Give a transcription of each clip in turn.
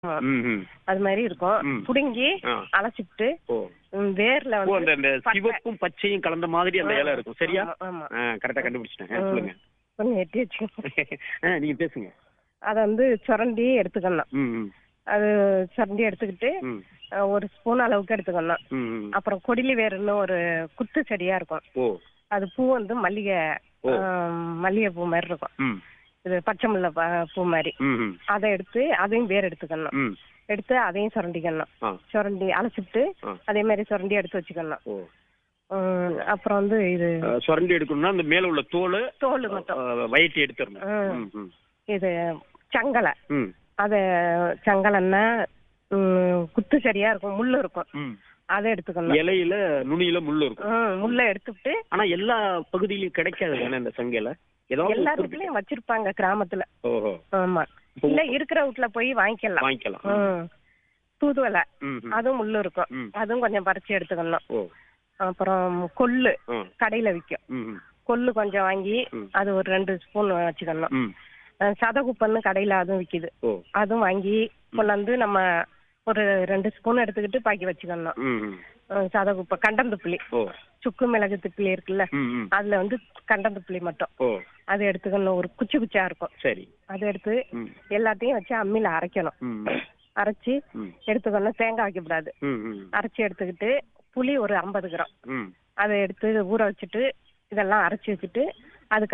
ஆமா. ம், ம். அது மாதிரி இருக்கும் ம். புடுங்கி ஆ. அலசிட்டு ஓ ம், வேர்ல ஓ அந்த வந்து அந்த பட்டை. சிவப்பும் பச்சையும் கலந்த மாதிரி அந்த இலை இருக்கும் சரியா ஆமா, ஆமா கரெக்டா கண்டுபிடிச்சிட்டேன் ஆ, ம். சொல்லுங்க கொஞ்சம் எட்டி வச்சு ஆ, நீங்க பேசுங்க அதை வந்து சுரண்டி எடுத்துக்கணும் ம், ம், அது சுரண்டி எடுத்துக்கிட்டு ம், அஹ், ஒரு ஸ்பூன் அளவுக்கு எடுத்துக்கணும் ம், ம். அப்புறம் கொடிலி வேறுன்னு ஒரு குத்து செடியா இருக்கும் ஓ அது பூ வந்து மல்லிகை ஓ. ஆம், மல்லிகை பூ மாதிரி இருக்கும் ம், இது பச்சை முல்லை ப- பூ மாதிரி ம், ம், அதை எடுத்து அதையும் வேர் எடுத்துக்கணும் ம். எடுத்து அதையும் சுரண்டிக்கணும் ஆ, சுரண்டி அலசிட்டு ஆ. அதே மாதிரி சுரண்டி எடுத்து வச்சுக்கணும் ஓ ம், அப்புறம் வந்து இது ஆ, சுரண்டி எடுக்கணும்னா அந்த மேல உள்ள தோல் தோல் மட்டும் வயிற்று எடுத்துடணும் ம். ம், ம், இது சங்கலை ம், அத சங்கலைன்னா ம், குத்து சரியா இருக்கும் முள்ளு இருக்கும் ம். அதை எடுத்துக்கணும் இலையில நுனியில முள்ளு இருக்கும் ம், முள்ளை எடுத்துட்டு ஆனா எல்லா பகுதியிலும் கிடைக்காது தானே இந்த சங்கையில ஏதாவது எல்லா ஒரு குறிப்பிட்ட- வீட்லயும் வச்சிருப்பாங்க கிராமத்துல ஓஹோ ஆமா இப்போ இல்ல இருக்கிற வீட்ல போய் வாங்கிக்கலாம் வாங்கிக்கலாம் ம். தூதுவளை ம், ம். அதுவும் முள்ளு இருக்கும் ம். அதுவும் கொஞ்சம் பறிச்சு எடுத்துக்கணும் ஓ அப்புறம் கொள்ளு ம், கடையில விற்கும் ம், ம், கொள்ளு கொஞ்சம் வாங்கி ம். அது ஒரு ரெண்டு ஸ்பூன் வச்சுக்கணும் ம். அஹ் சதகுப்பன்னு கடையில அதுவும் விக்குது ஓ அதுவும் வாங்கி கொண்டாந்து நம்ம ஒரு ரெண்டு ஸ்பூன் எடுத்துக்கிட்டு பாக்கி வச்சுக்கணும் ம், ம். அஹ் சதகுப்பை கண்டந்துப்புளி ஓ சுக்கு மிளகு திப்பிலி இருக்குல்ல ம், ம். அதுல வந்து கண்டந்துப்புளி மட்டும் ஓ அது எடுத்துக்கணும் ஒரு குச்சி குச்சியா இருக்கும் சரி அதை எடுத்து ம், எல்லாத்தையும் வச்சு அம்மியில அரைக்கணும் ம், அரைச்சி ம், எடுத்துக்கணும் தேங்காய் வைக்கக்கூடாது ம், ம், அரைச்சி எடுத்துக்கிட்டு புளி ஒரு ஐம்பது கிராம் ம். அதை எடுத்து ஊற வச்சுட்டு இதெல்லாம் அரைச்சி வச்சுட்டு அதுக்கு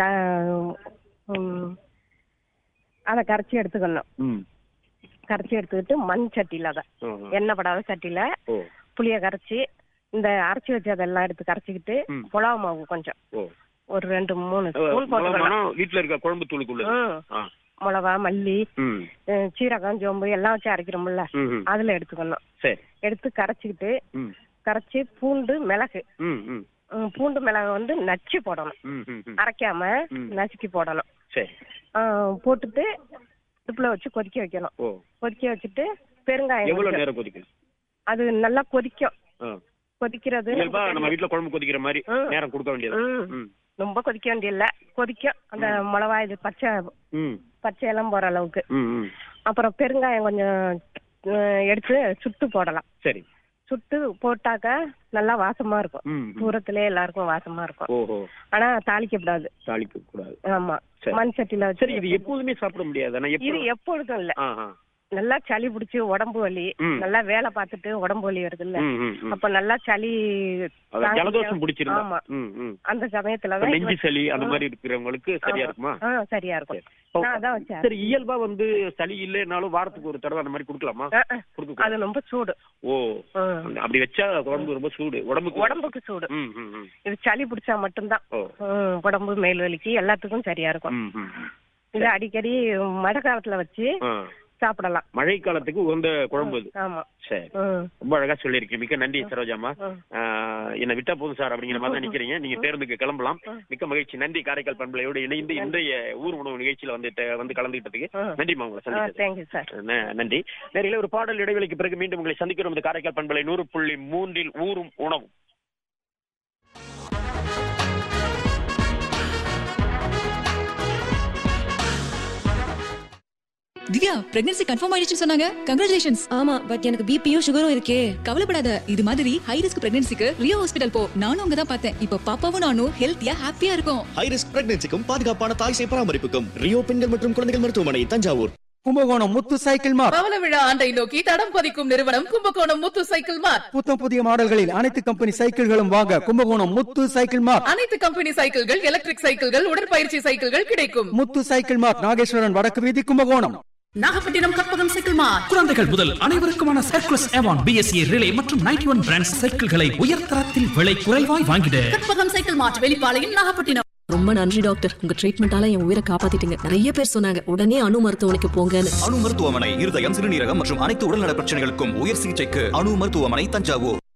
ம், அதை கரைச்சி எடுத்துக்கணும் ம். கரைச்சி எடுத்துக்கிட்டு மண் சட்டியில அதை ஓ, எண்ணெய் படாத சட்டியில ஓ புளியை கரைச்சி இந்த அரைச்சி வச்சதெல்லாம் எடுத்து கரைச்சிக்கிட்டு ம். புலாவ் மாவு கொஞ்சம் ஓ ஒரு ரெண்டு மூணு ஸ்பூன் போட்டுக்கணும் மிளகானா வீட்டுல இருக்க குழம்பு தூளுக்குள்ள ம். ஆ மிளகா மல்லி ம் அஹ் சீரகம் சோம்பு எல்லாம் வச்சு அரைக்கிறோம்ல ம், ம். அதுல எடுத்துக்கணும் சரி எடுத்து கரைச்சிக்கிட்டு ம் கரைச்சி பூண்டு மிளகு ம் ம் ம், பூண்டு மிளகு வந்து நச்சு போடணும் ம் ம் ம் அரைக்காம ம். நசுக்கி போடணும் சரி ஆ, போட்டுட்டு அடுப்புல வச்சு கொதிக்க வைக்கணும் ஓ கொதிக்க வச்சுட்டு பெருங்காயம் எவ்வளவு கொஞ்சம். நேரம் கொதிக்கும் அது நல்லா கொதிக்கும் ஆ. கொதிக்கிறது இயல்பா நம்ம வீட்டுல குழம்பு கொதிக்கிற மாதிரி ம். நேரம் கொடுக்க வேண்டியது ம். ம் ரொம்ப கொதிக்க வேண்டியதில்ல கொதிக்கும் அந்த மிளகா இது பச்சை ம் பச்சை எல்லாம் போற அளவுக்கு ம் ம் அப்புறம் பெருங்காயம் கொஞ்சம் அஹ், எடுத்து சுட்டு போடலாம் சரி சுட்டு போட்டாக்கா நல்லா வாசமா இருக்கும் ம் ம். தூரத்திலே எல்லாருக்கும் வாசமா இருக்கும் ஓஹோ ஆனா தாளிக்க கூடாது தாளிக்க கூடாது ஆமா சரி. மண் சட்டியில சரி வச்சு இது எப்போதுமே சாப்பிட முடியாது ஆனா இது எப்போ எப்பொழுதும் இல்ல ஆ ஆ நல்லா சளி பிடிச்சி உடம்பு வலி ம். நல்லா வேலை பார்த்துட்டு உடம்பு வலி வருது இல்ல ம் ம் ம் அப்ப நல்லா சளி அதான் தாங்க ஜலதோஷம் முடியாம- பிடிச்சிருந்தா ஆமா ம் ம் அந்த சமயத்துல இப்ப தான் நெஞ்சு இது சளி அந்த ஆ. மாதிரி இருக்கிறவங்களுக்கு சரியா ஆமா. இருக்குமா ஆ, சரியா இருக்கும் இப்போ- நான் அதான் வச்சேன் சரி இயல்பா வந்து சளி இல்லைனாலும் வாரத்துக்கு ஒரு தடவை அந்த மாதிரி கொடுக்கலாமா ஆ, ஆ. கொடுக்க அது ரொம்ப சூடு ஓ ம். அந்த- அப்படி வச்சா உடம்பு ரொம்ப சூடு உடம்புக்கு உடம்புக்கு சூடு ம் ம் ம் இது சளி பிடிச்சா மட்டும்தான் ஓ ம், உடம்பு மேல் வலிக்கு எல்லாத்துக்கும் சரியா இருக்கும் ம் ம் ம். இது அடிக்கடி மழை காலத்துல வச்சு ஆ. சாப்பிடலாம் மழை காலத்துக்கு உகந்த குழம்பு இது ஆமா சரி ம். ரொம்ப அழகா சொல்லியிருக்கீங்க மிக்க நன்றி சரோஜாமா ம். ஆஹ் என்னை விட்டா போதும் சார் அப்படிங்கிற மாதிரி தான் நிக்கிறீங்க நீங்க பேருந்துக்கு கிளம்பலாம் ம். மிக்க மகிழ்ச்சி நன்றி காரைக்கால் பண்பலையோடு இணைந்து இன்றைய ஊர் உணவு நிகழ்ச்சியில வந்துட்டு வந்து கலந்துகிட்டதுக்கு ம். நன்றிமா உங்களை ஆ சந்திச்சது தேங்க்யூ சார் ந- நன்றி நேரில் ஒரு பாடல் இடைவெளிக்கு பிறகு மீண்டும் உங்களை சந்திக்கிறோம் இந்த காரைக்கால் பண்பலை நூறு புள்ளி மூன்றில் ஊரும் உணவும் திவ்யா பிரெக்னன்சி கன்ஃபார்ம் ஆயிடுச்சுன்னு சொன்னாங்க கங்க்ராச்சுலேஷன்ஸ் ஆமா பட் எனக்கு பிபியும் சுகரும் இருக்கே கவலைப்படாத இது மாதிரி ஹை ரிஸ்க் பிரெக்னன்சிக்கு ரியோ ஹாஸ்பிடல் போ நானும் அங்க தான் பார்த்தேன் இப்போ பாப்பாவும் நானும் ஹெல்த்தியா ஹாப்பியா இருக்கும் ஹை ரிஸ்க் பிரெக்னன்சிக்கும் பாதுகாப்பான தாய் சேய் பராமரிப்புக்கும் ரியோ பெண்கள் மற்றும் குழந்தைகள் மருத்துவமனை தஞ்சாவூர் கும்பகோணம் முத்து சைக்கிள் மார்ட் பவள விழா ஆண்டை நோக்கி தடம் பதிக்கும் நிறுவனம் கும்பகோணம் முத்து சைக்கிள் மார்ட் புத்தம் புதிய மாடல்களில் அனைத்து கம்பெனி சைக்கிள்களும் வாங்க கும்பகோணம் முத்து சைக்கிள் மார்ட் அனைத்து கம்பெனி சைக்கிள்கள் எலக்ட்ரிக் சைக்கிள்கள் உடற்பயிற்சி சைக்கிள்கள் கிடைக்கும் முத்து சைக்கிள் மார்ட் நாகேஸ்வரன் வடக்கு வீதி கும்பகோணம் நாகப்பட்டினம் கற்பகம் சைக்கிள் மார்ட் குழந்தைகள் முதல் அனைவருக்குமான சர்க்குலஸ் எவான் பிஎஸ்சி ரிலே மற்றும் நைன்டி ஒன் பிராண்ட் சைக்கிள்களை உயர்தரத்தில் விலை குறைவாய் வாங்கிட கற்பகம் சைக்கிள் மார்ட் வெளிப்பாளையம் நாகப்பட்டினம் ரொம்ப நன்றி டாக்டர் உங்க ட்ரீட்மெண்டால என் உயிரை காப்பாத்திட்டீங்க நிறைய பேர் சொன்னாங்க உடனே அணு மருத்துவமனைக்கு போங்கன்னு அணு மருத்துவமனை இருதயம் சிறுநீரகம் மற்றும் அனைத்து உடல்நல பிரச்சனைகளுக்கும் உயர் சிகிச்சைக்கு அணு மருத்துவமனை தஞ்சாவூர்